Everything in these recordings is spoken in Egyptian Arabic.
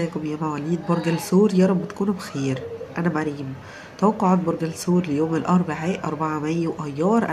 ازيكم يا مواليد برج الثور يا رب تكونوا بخير أنا مريم توقعات برج الثور ليوم الأربعاء 4 مايو أيار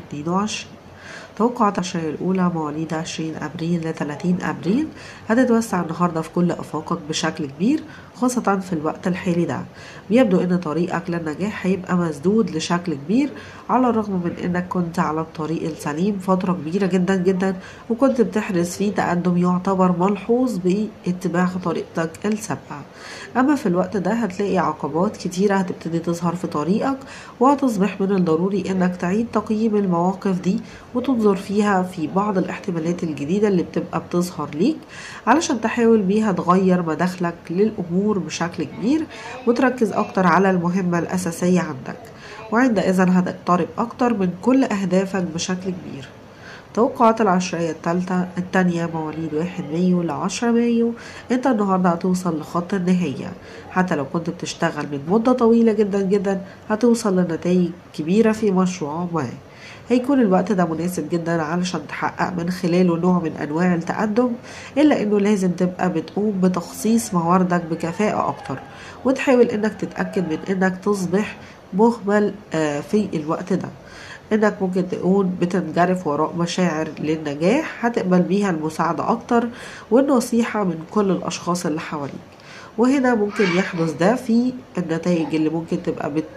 2022 توقعات العشرية الأولى مواليد 20 أبريل ل 30 أبريل هتتوسع النهاردة في كل أفاقك بشكل كبير خاصة في الوقت الحالي ده بيبدو إن طريقك للنجاح هيبقى مسدود لشكل كبير على الرغم من إنك كنت على الطريق السليم فترة كبيرة جدا جدا وكنت بتحرز فيه تقدم يعتبر ملحوظ باتباع طريقتك السابقة أما في الوقت ده هتلاقي عقبات كتيرة هتبتدي تظهر في طريقك وهتصبح من الضروري إنك تعيد تقييم المواقف دي وتنظر فيها في بعض الاحتمالات الجديدة اللي بتبقى بتظهر ليك علشان تحاول بيها تغير مداخلك للأمور بشكل كبير وتركز أكتر على المهمة الأساسية عندك وعندئذ هتقترب أكتر من كل أهدافك بشكل كبير توقعات العشرية التالتة التانية مواليد واحد مايو لعشرة مايو انت النهاردة هتوصل لخط النهاية حتى لو كنت بتشتغل من مدة طويلة جدا جدا هتوصل لنتائج كبيرة في مشروع ما هيكون الوقت ده مناسب جدا علشان تحقق من خلاله نوع من انواع التقدم الا انه لازم تبقى بتقوم بتخصيص مواردك بكفاءة اكتر وتحاول انك تتأكد من انك تصبح مهمل في الوقت ده انك ممكن تكون بتنجرف وراء مشاعر للنجاح هتقبل بيها المساعدة اكتر والنصيحة من كل الاشخاص اللي حواليك وهنا ممكن يحدث ده في النتائج اللي ممكن تبقى بت...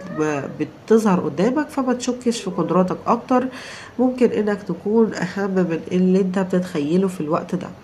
بتظهر قدامك فما تشكش في قدراتك اكتر ممكن انك تكون اهم من اللي انت بتتخيله في الوقت ده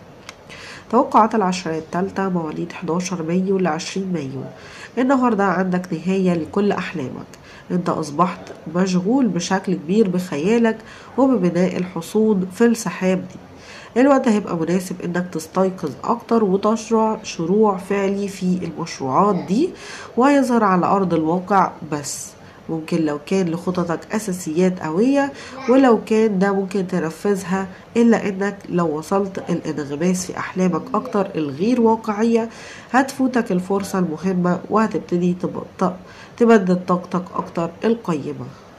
توقعات العشرية التالتة مواليد 11 مايو ل 20 مايو النهاردة عندك نهاية لكل أحلامك انت أصبحت مشغول بشكل كبير بخيالك وببناء الحصون في السحاب دي الوقت هيبقى مناسب انك تستيقظ اكتر وتشرع شروع فعلي في المشروعات دي وهيظهر على ارض الواقع بس ممكن لو كان لخططك أساسيات قوية ولو كان ده ممكن تنفذها إلا إنك لو وصلت الانغماس في أحلامك أكتر الغير واقعية هتفوتك الفرصة المهمة وهتبتدي تبدد طاقتك أكتر القيمة